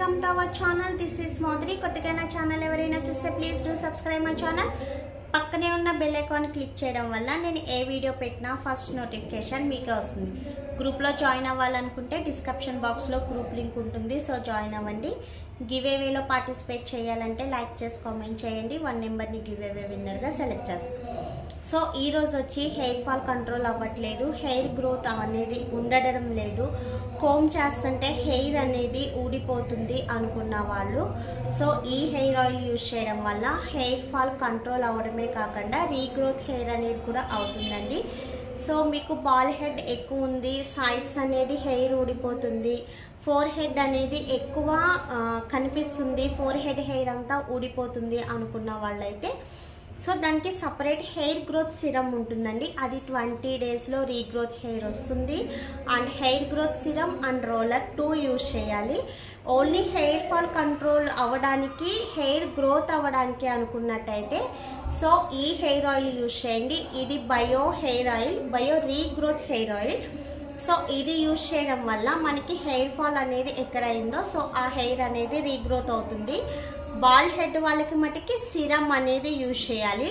welcome to our channel this is Madhuri కొత్తగా నా channel ఎవరైనా చూస్తే please do subscribe my channel పక్కనే ఉన్న బెల్ ఐకాన్ క్లిక్ చేయడం వల్ల నేను ఏ వీడియో పెట్టినా ఫస్ట్ నోటిఫికేషన్ మీకే వస్తుంది గ్రూప్లో జాయిన్ అవ్వాలనుకుంటే డిస్క్రిప్షన్ బాక్స్లో గ్రూప్ లింక్ ఉంటుంది సో జాయిన్ అవ్వండి గివ్ వేలో పార్టిసిపేట్ చేయాలంటే లైక్ చేసి కామెంట్ చేయండి వన్ నెంబర్ని గివ్ అవే విన్నర్గా సెలెక్ట్ చేస్తాను సో ఈ రోజు వచ్చి హెయిర్ ఫాల్ కంట్రోల్ అవ్వట్లేదు హెయిర్ గ్రోత్ అనేది ఉండడం లేదు కోమ్ చేస్తుంటే హెయిర్ అనేది ఊడిపోతుంది అనుకున్న వాళ్ళు సో ఈ హెయిర్ ఆయిల్ యూజ్ చేయడం వల్ల హెయిర్ ఫాల్ కంట్రోల్ అవ్వడమే కాకుండా రీగ్రోత్ హెయిర్ అనేది కూడా అవుతుందండి సో మీకు బాల్ హెడ్ ఎక్కువ ఉంది సైడ్స్ అనేది హెయిర్ ఊడిపోతుంది ఫోర్ హెడ్ అనేది ఎక్కువ ఆ, కనిపిస్తుంది ఫోర్ హెడ్ హెయిర్ అంతా ఊడిపోతుంది అనుకున్న వాళ్ళైతే సో దానికి సపరేట్ హెయిర్ గ్రోత్ సిరమ్ ఉంటుందండి అది ట్వంటీ డేస్లో రీగ్రోత్ హెయిర్ వస్తుంది and hair growth serum and roller too use చేయాలి ఓన్లీ హెయిర్ ఫాల్ కంట్రోల్ అవ్వడానికి హెయిర్ గ్రోత్ అవ్వడానికి అనుకున్నట్టయితే సో ఈ హెయిర్ ఆయిల్ యూజ్ చేయండి ఇది bio hair oil bio regrowth hair oil so ఇది యూజ్ చేయడం వల్ల మనకి హెయిర్ ఫాల్ అనేది ఎక్కడైందో సో ఆ హెయిర్ అనేది రీగ్రోత్ అవుతుంది బాల్ హెడ్ వాళ్ళకి మటుకి సిరమ్ అనేది యూజ్ చేయాలి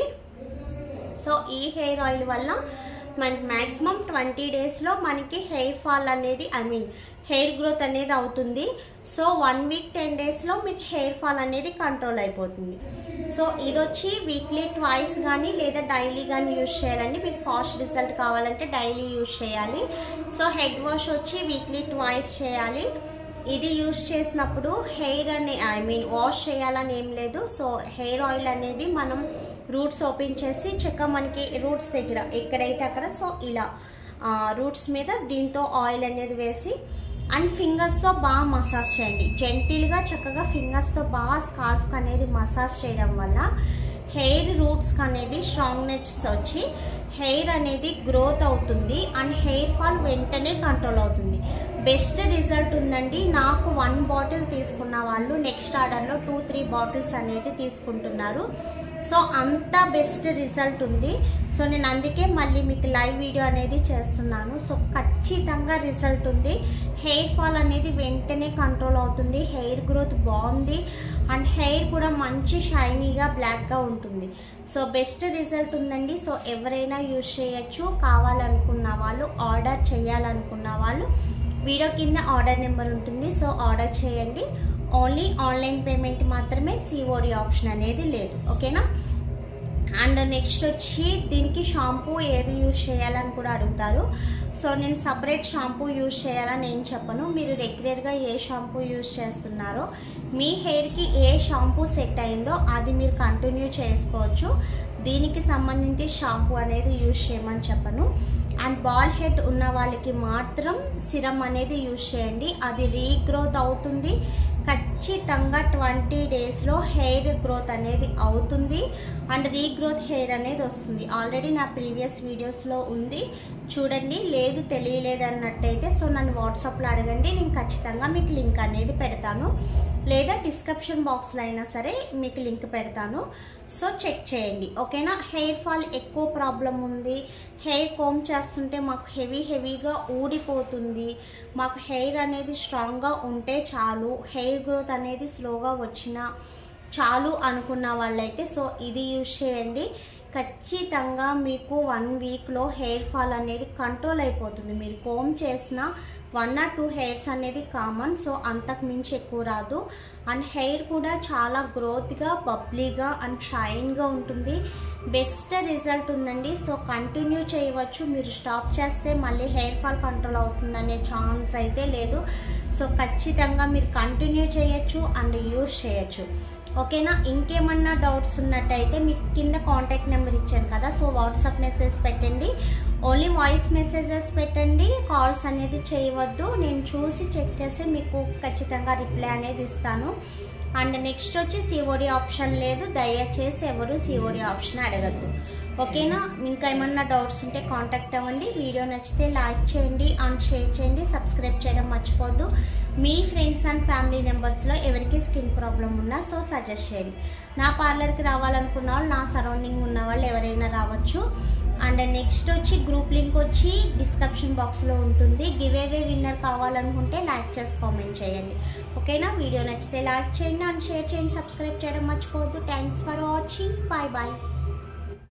సో ఈ హెయిర్ ఆయిల్ వల్ల మనకి మ్యాక్సిమం ట్వంటీ డేస్లో మనకి హెయిర్ ఫాల్ అనేది ఐ మీన్ హెయిర్ గ్రోత్ అనేది అవుతుంది సో వన్ వీక్ టెన్ డేస్లో మీకు హెయిర్ ఫాల్ అనేది కంట్రోల్ అయిపోతుంది సో ఇది వచ్చి వీక్లీ ట్వైస్ కానీ లేదా డైలీ కానీ యూజ్ చేయాలండి మీకు ఫాస్ట్ రిజల్ట్ కావాలంటే డైలీ యూజ్ చేయాలి సో హెడ్ వాష్ వచ్చి వీక్లీ ట్వైస్ చేయాలి ఇది యూజ్ చేసినప్పుడు హెయిర్ అనే ఐ మీన్ వాష్ చేయాలని ఏం లేదు సో హెయిర్ ఆయిల్ అనేది మనం రూట్స్ ఓపెన్ చేసి చక్క మనకి రూట్స్ దగ్గర ఎక్కడైతే అక్కడ సో ఇలా రూట్స్ మీద దీంతో ఆయిల్ అనేది వేసి అండ్ ఫింగర్స్తో బాగా మసాజ్ చేయండి జెంటిల్గా చక్కగా ఫింగర్స్తో బాగా స్కార్ఫ్ అనేది మసాజ్ చేయడం వల్ల హెయిర్ రూట్స్ అనేది స్ట్రాంగ్నెస్ వచ్చి హెయిర్ అనేది గ్రోత్ అవుతుంది అండ్ హెయిర్ ఫాల్ వెంటనే కంట్రోల్ అవుతుంది బెస్ట్ రిజల్ట్ ఉందండి నాకు వన్ బాటిల్ తీసుకున్న వాళ్ళు నెక్స్ట్ ఆర్డర్లో టూ త్రీ బాటిల్స్ అనేది తీసుకుంటున్నారు సో అంత బెస్ట్ రిజల్ట్ ఉంది సో నేను అందుకే మళ్ళీ మీకు లైవ్ వీడియో అనేది చేస్తున్నాను సో ఖచ్చితంగా రిజల్ట్ ఉంది హెయిర్ ఫాల్ అనేది వెంటనే కంట్రోల్ అవుతుంది హెయిర్ గ్రోత్ బాగుంది అండ్ హెయిర్ కూడా మంచి షైనీగా బ్లాక్గా ఉంటుంది సో బెస్ట్ రిజల్ట్ ఉందండి సో ఎవరైనా యూజ్ చేయొచ్చు కావాలనుకున్న వాళ్ళు ఆర్డర్ చేయాలనుకున్న వాళ్ళు వీడియో కింద ఆర్డర్ నెంబర్ ఉంటుంది సో ఆర్డర్ చేయండి ఓన్లీ ఆన్లైన్ పేమెంట్ మాత్రమే సిఓడి ఆప్షన్ అనేది లేదు ఓకేనా అండ్ నెక్స్ట్ వచ్చి దీనికి షాంపూ ఏది యూజ్ చేయాలని కూడా అడుగుతారు సో నేను సపరేట్ షాంపూ యూజ్ చేయాలని ఏం చెప్పను మీరు రెగ్యులర్గా ఏ షాంపూ యూజ్ చేస్తున్నారో మీ హెయిర్కి ఏ షాంపూ సెట్ అయిందో అది మీరు కంటిన్యూ చేసుకోవచ్చు దీనికి సంబంధించి షాంపూ అనేది యూజ్ చేయమని చెప్పను అండ్ బాల్ హెడ్ ఉన్న వాళ్ళకి మాత్రం సిరమ్ అనేది యూజ్ చేయండి అది రీగ్రోత్ అవుతుంది ఖచ్చితంగా ట్వంటీ డేస్లో హెయిర్ గ్రోత్ అనేది అవుతుంది అండ్ రీగ్రోత్ హెయిర్ అనేది వస్తుంది ఆల్రెడీ నా ప్రీవియస్ వీడియోస్లో ఉంది చూడండి లేదు తెలియలేదు అన్నట్టయితే సో నన్ను వాట్సాప్లో అడగండి నేను ఖచ్చితంగా మీకు లింక్ అనేది పెడతాను లేదా డిస్క్రిప్షన్ బాక్స్లో అయినా సరే మీకు లింక్ పెడతాను సో చెక్ చేయండి ఓకేనా హెయిర్ ఫాల్ ఎక్కువ ప్రాబ్లం ఉంది హెయిర్ కోమ్ చేస్తుంటే మాకు హెవీ హెవీగా ఊడిపోతుంది మాకు హెయిర్ అనేది స్ట్రాంగ్గా ఉంటే చాలు హెయిర్ గ్రోత్ అనేది స్లోగా వచ్చినా చాలు అనుకున్న వాళ్ళైతే సో ఇది యూజ్ చేయండి ఖచ్చితంగా మీకు వన్ వీక్లో హెయిర్ ఫాల్ అనేది కంట్రోల్ అయిపోతుంది మీరు కోమ్ చేసిన వన్ ఆర్ టూ హెయిర్స్ అనేది కామన్ సో అంతకు మించి ఎక్కువ రాదు అండ్ హెయిర్ కూడా చాలా గ్రోత్గా బబ్లీగా అండ్ షైన్గా ఉంటుంది బెస్ట్ రిజల్ట్ ఉందండి సో కంటిన్యూ చేయవచ్చు మీరు స్టాప్ చేస్తే మళ్ళీ హెయిర్ ఫాల్ కంట్రోల్ అవుతుందనే ఛాన్స్ అయితే లేదు సో ఖచ్చితంగా మీరు కంటిన్యూ చేయొచ్చు అండ్ యూజ్ చేయొచ్చు ఓకేనా ఇంకేమన్నా డౌట్స్ ఉన్నట్టయితే మీకు కింద కాంటాక్ట్ నెంబర్ ఇచ్చాను కదా సో వాట్సాప్ మెసేజ్ పెట్టండి ఓన్లీ వాయిస్ మెసేజెస్ పెట్టండి కాల్స్ అనేది చేయవద్దు నేను చూసి చెక్ చేసి మీకు ఖచ్చితంగా రిప్లై అనేది ఇస్తాను అండ్ నెక్స్ట్ వచ్చి సిఓడి ఆప్షన్ లేదు దయచేసి ఎవరు సిఓడి ఆప్షన్ అడగద్దు ఓకేనా ఇంకా ఏమన్నా డౌట్స్ ఉంటే కాంటాక్ట్ అవ్వండి వీడియో నచ్చితే లైక్ చేయండి అండ్ షేర్ చేయండి సబ్స్క్రైబ్ చేయడం మర్చిపోద్దు మీ ఫ్రెండ్స్ అండ్ ఫ్యామిలీ మెంబర్స్లో ఎవరికి స్కిన్ ప్రాబ్లం ఉన్నా సో సజెస్ట్ చేయండి నా పార్లర్కి రావాలనుకున్న వాళ్ళు నా సరౌండింగ్ ఉన్న వాళ్ళు ఎవరైనా రావచ్చు అండ్ నెక్స్ట్ వచ్చి గ్రూప్ లింక్ వచ్చి డిస్క్రిప్షన్ బాక్స్లో ఉంటుంది గివ్ అవే విన్నర్ కావాలనుకుంటే లైక్ చేసి కామెంట్ చేయండి ఓకేనా వీడియో నచ్చితే లైక్ చేయండి అండ్ షేర్ చేయండి సబ్స్క్రైబ్ చేయడం మర్చిపోవద్దు thanks for watching bye bye